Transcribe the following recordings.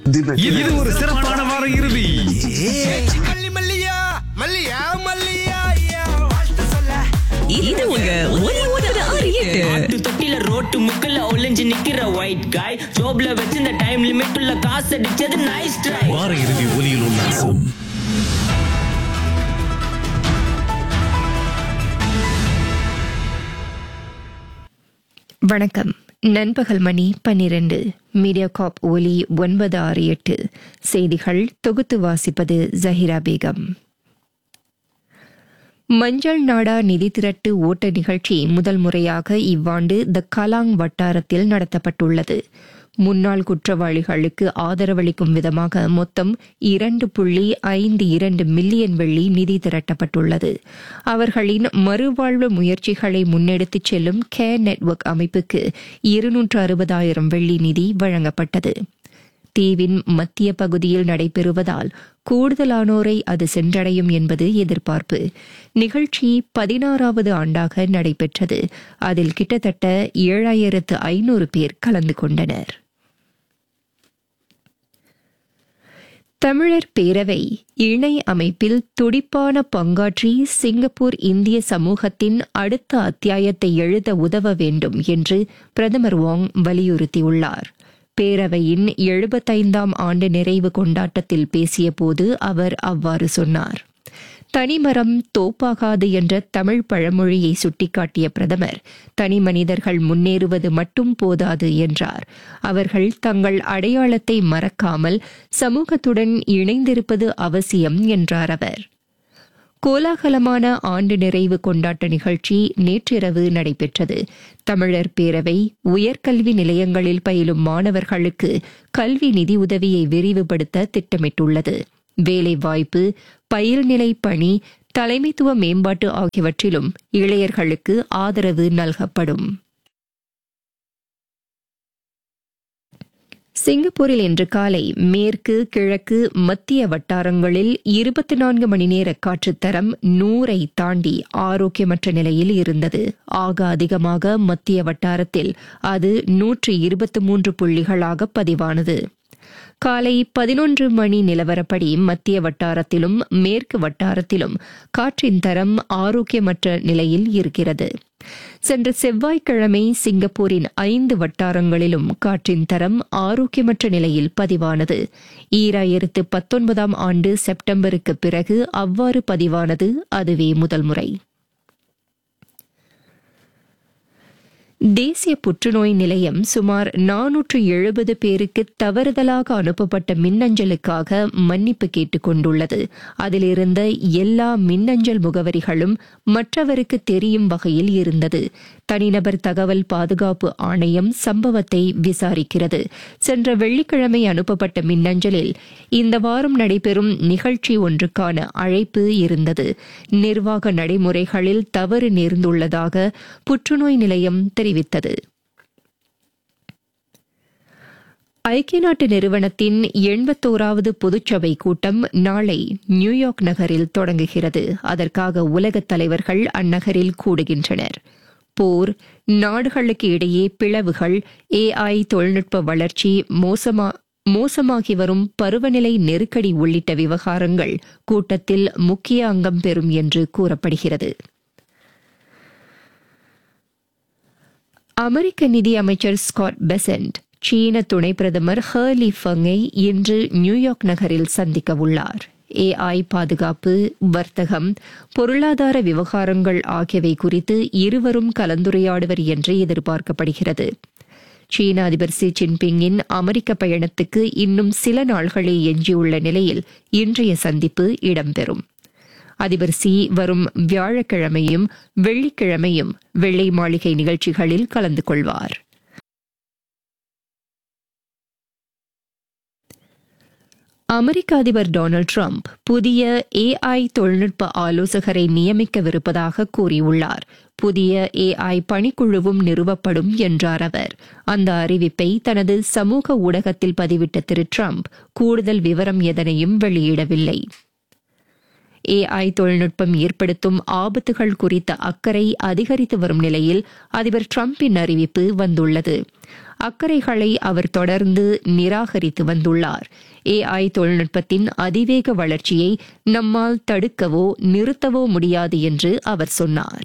இது ஒரு சிறப்பான வார இறுதி மல்லி மல்லியா மல்லியா மல்லியா ஐயா, வாழ்த்து சொல்ல இது உங்க ஒலி ஒன்பது ஆறு எட்டு ஆட்டு தொட்டில ரோட்டு முக்கல்ல ஒளிஞ்சு நிக்கிற ஒயிட் காய் ஜோப்ல வச்சிருந்த டைம் லிமிட் உள்ள காசு அடிச்சது நைஸ் ட்ரை வார இறுதி ஒலியில் உல்லாசம் வணக்கம் நண்பகல் மணி பன்னிரண்டு மீடியா காப் ஒலி ஒன்பது ஆறு எட்டு செய்திகள் தொகுத்து வாசிப்பது ஜஹிரா பேகம் மஞ்சள் நாடா நிதி திரட்டு ஓட்ட நிகழ்ச்சி முதல் முறையாக இவ்வாண்டு த கலாங் வட்டாரத்தில் நடத்தப்பட்டுள்ளது முன்னாள் குற்றவாளிகளுக்கு ஆதரவளிக்கும் விதமாக மொத்தம் இரண்டு புள்ளி ஐந்து இரண்டு மில்லியன் வெள்ளி நிதி திரட்டப்பட்டுள்ளது அவர்களின் மறுவாழ்வு முயற்சிகளை முன்னெடுத்துச் செல்லும் கேர் நெட்வொர்க் அமைப்புக்கு இருநூற்று அறுபதாயிரம் வெள்ளி நிதி வழங்கப்பட்டது தீவின் மத்திய பகுதியில் நடைபெறுவதால் கூடுதலானோரை அது சென்றடையும் என்பது எதிர்பார்ப்பு நிகழ்ச்சி பதினாறாவது ஆண்டாக நடைபெற்றது அதில் கிட்டத்தட்ட ஏழாயிரத்து ஐநூறு பேர் கலந்து கொண்டனர் தமிழர் பேரவை இணை அமைப்பில் துடிப்பான பங்காற்றி சிங்கப்பூர் இந்திய சமூகத்தின் அடுத்த அத்தியாயத்தை எழுத உதவ வேண்டும் என்று பிரதமர் வாங் வலியுறுத்தியுள்ளார் பேரவையின் எழுபத்தைந்தாம் ஆண்டு நிறைவு கொண்டாட்டத்தில் பேசியபோது அவர் அவ்வாறு சொன்னார் தனிமரம் தோப்பாகாது என்ற தமிழ் பழமொழியை சுட்டிக்காட்டிய பிரதமர் தனி மனிதர்கள் முன்னேறுவது மட்டும் போதாது என்றார் அவர்கள் தங்கள் அடையாளத்தை மறக்காமல் சமூகத்துடன் இணைந்திருப்பது அவசியம் என்றார் அவர் கோலாகலமான ஆண்டு நிறைவு கொண்டாட்ட நிகழ்ச்சி நேற்றிரவு நடைபெற்றது தமிழர் பேரவை உயர்கல்வி நிலையங்களில் பயிலும் மாணவர்களுக்கு கல்வி நிதி உதவியை விரிவுபடுத்த திட்டமிட்டுள்ளது வேலைவாய்ப்பு பயிர்நிலை பணி தலைமைத்துவ மேம்பாட்டு ஆகியவற்றிலும் இளையர்களுக்கு ஆதரவு நல்கப்படும் சிங்கப்பூரில் இன்று காலை மேற்கு கிழக்கு மத்திய வட்டாரங்களில் இருபத்தி நான்கு மணி நேர காற்றுத்தரம் நூறை தாண்டி ஆரோக்கியமற்ற நிலையில் இருந்தது ஆக அதிகமாக மத்திய வட்டாரத்தில் அது நூற்று இருபத்தி மூன்று புள்ளிகளாக பதிவானது காலை பதினொன்று மணி நிலவரப்படி மத்திய வட்டாரத்திலும் மேற்கு வட்டாரத்திலும் காற்றின் தரம் ஆரோக்கியமற்ற நிலையில் இருக்கிறது சென்ற செவ்வாய்க்கிழமை சிங்கப்பூரின் ஐந்து வட்டாரங்களிலும் காற்றின் தரம் ஆரோக்கியமற்ற நிலையில் பதிவானது ஈராயிரத்து பத்தொன்பதாம் ஆண்டு செப்டம்பருக்கு பிறகு அவ்வாறு பதிவானது அதுவே முதல் முறை தேசிய புற்றுநோய் நிலையம் சுமார் நானூற்று எழுபது பேருக்கு தவறுதலாக அனுப்பப்பட்ட மின்னஞ்சலுக்காக மன்னிப்பு கேட்டுக் கொண்டுள்ளது அதிலிருந்த எல்லா மின்னஞ்சல் முகவரிகளும் மற்றவருக்கு தெரியும் வகையில் இருந்தது தனிநபர் தகவல் பாதுகாப்பு ஆணையம் சம்பவத்தை விசாரிக்கிறது சென்ற வெள்ளிக்கிழமை அனுப்பப்பட்ட மின்னஞ்சலில் இந்த வாரம் நடைபெறும் நிகழ்ச்சி ஒன்றுக்கான அழைப்பு இருந்தது நிர்வாக நடைமுறைகளில் தவறு நேர்ந்துள்ளதாக புற்றுநோய் நிலையம் தெரிவித்தது ஐக்கிய நாட்டு நிறுவனத்தின் எண்பத்தோராவது பொதுச்சபை கூட்டம் நாளை நியூயார்க் நகரில் தொடங்குகிறது அதற்காக உலகத் தலைவர்கள் அந்நகரில் கூடுகின்றனர் போர் நாடுகளுக்கு இடையே பிளவுகள் ஏஐ தொழில்நுட்ப வளர்ச்சி மோசமா மோசமாகி வரும் பருவநிலை நெருக்கடி உள்ளிட்ட விவகாரங்கள் கூட்டத்தில் முக்கிய அங்கம் பெறும் என்று கூறப்படுகிறது அமெரிக்க நிதி அமைச்சர் ஸ்காட் பெசன்ட் சீன துணை பிரதமர் ஹர்லி ஃபங்கை இன்று நியூயார்க் நகரில் சந்திக்க உள்ளார் ஏஐ பாதுகாப்பு வர்த்தகம் பொருளாதார விவகாரங்கள் ஆகியவை குறித்து இருவரும் கலந்துரையாடுவர் என்று எதிர்பார்க்கப்படுகிறது சீன அதிபர் சி ஜின்பிங்கின் அமெரிக்க பயணத்துக்கு இன்னும் சில நாள்களே எஞ்சியுள்ள நிலையில் இன்றைய சந்திப்பு இடம்பெறும் அதிபர் சி வரும் வியாழக்கிழமையும் வெள்ளிக்கிழமையும் வெள்ளை மாளிகை நிகழ்ச்சிகளில் கலந்து கொள்வார் அமெரிக்க அதிபர் டொனால்டு டிரம்ப் புதிய ஏஐ தொழில்நுட்ப ஆலோசகரை நியமிக்கவிருப்பதாக கூறியுள்ளார் புதிய ஏஐ பணிக்குழுவும் நிறுவப்படும் என்றார் அவர் அந்த அறிவிப்பை தனது சமூக ஊடகத்தில் பதிவிட்ட திரு டிரம்ப் கூடுதல் விவரம் எதனையும் வெளியிடவில்லை ஏஐ தொழில்நுட்பம் ஏற்படுத்தும் ஆபத்துகள் குறித்த அக்கறை அதிகரித்து வரும் நிலையில் அதிபர் டிரம்பின் அறிவிப்பு வந்துள்ளது அக்கறைகளை அவர் தொடர்ந்து நிராகரித்து வந்துள்ளார் ஏஐ தொழில்நுட்பத்தின் அதிவேக வளர்ச்சியை நம்மால் தடுக்கவோ நிறுத்தவோ முடியாது என்று அவர் சொன்னார்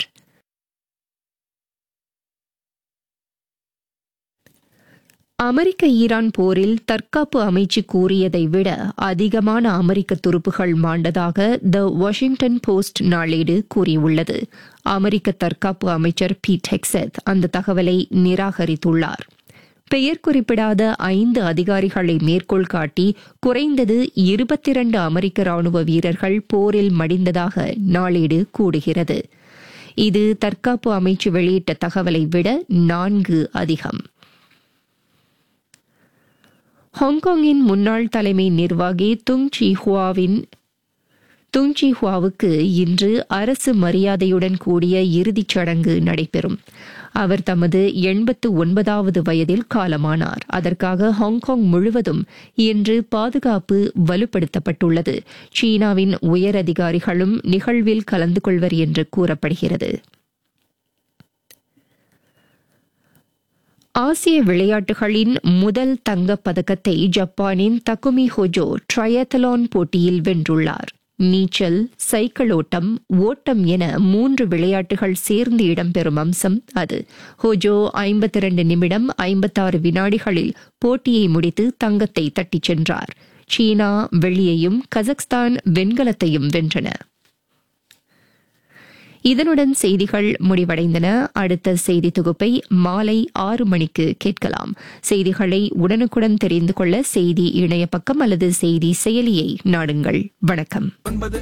அமெரிக்க ஈரான் போரில் தற்காப்பு அமைச்சு கூறியதை விட அதிகமான அமெரிக்க துருப்புகள் மாண்டதாக த வாஷிங்டன் போஸ்ட் நாளேடு கூறியுள்ளது அமெரிக்க தற்காப்பு அமைச்சர் பீட் ஹெக்செத் அந்த தகவலை நிராகரித்துள்ளார் பெயர் குறிப்பிடாத ஐந்து அதிகாரிகளை மேற்கோள் காட்டி குறைந்தது இருபத்தி இரண்டு அமெரிக்க ராணுவ வீரர்கள் போரில் மடிந்ததாக நாளேடு கூடுகிறது இது தற்காப்பு அமைச்சு வெளியிட்ட தகவலை விட நான்கு அதிகம் ஹாங்காங்கின் முன்னாள் தலைமை நிர்வாகி துங் ஹுவாவின் துங் ஹுவாவுக்கு இன்று அரசு மரியாதையுடன் கூடிய இறுதிச் சடங்கு நடைபெறும் அவர் தமது எண்பத்து ஒன்பதாவது வயதில் காலமானார் அதற்காக ஹாங்காங் முழுவதும் இன்று பாதுகாப்பு வலுப்படுத்தப்பட்டுள்ளது சீனாவின் உயர் அதிகாரிகளும் நிகழ்வில் கலந்து கொள்வர் என்று கூறப்படுகிறது ஆசிய விளையாட்டுகளின் முதல் தங்கப் பதக்கத்தை ஜப்பானின் தகுமி ஹோஜோ ட்ரையத்தலான் போட்டியில் வென்றுள்ளார் நீச்சல் சைக்கிள் ஓட்டம் ஓட்டம் என மூன்று விளையாட்டுகள் சேர்ந்து இடம்பெறும் அம்சம் அது ஹோஜோ ஐம்பத்தி இரண்டு நிமிடம் ஐம்பத்தாறு வினாடிகளில் போட்டியை முடித்து தங்கத்தை தட்டிச் சென்றார் சீனா வெள்ளியையும் கஜகஸ்தான் வெண்கலத்தையும் வென்றன இதனுடன் செய்திகள் முடிவடைந்தன அடுத்த செய்தி தொகுப்பை மாலை ஆறு மணிக்கு கேட்கலாம் செய்திகளை உடனுக்குடன் தெரிந்து கொள்ள செய்தி இணைய பக்கம் அல்லது செய்தி செயலியை நாடுங்கள் வணக்கம் ஒன்பது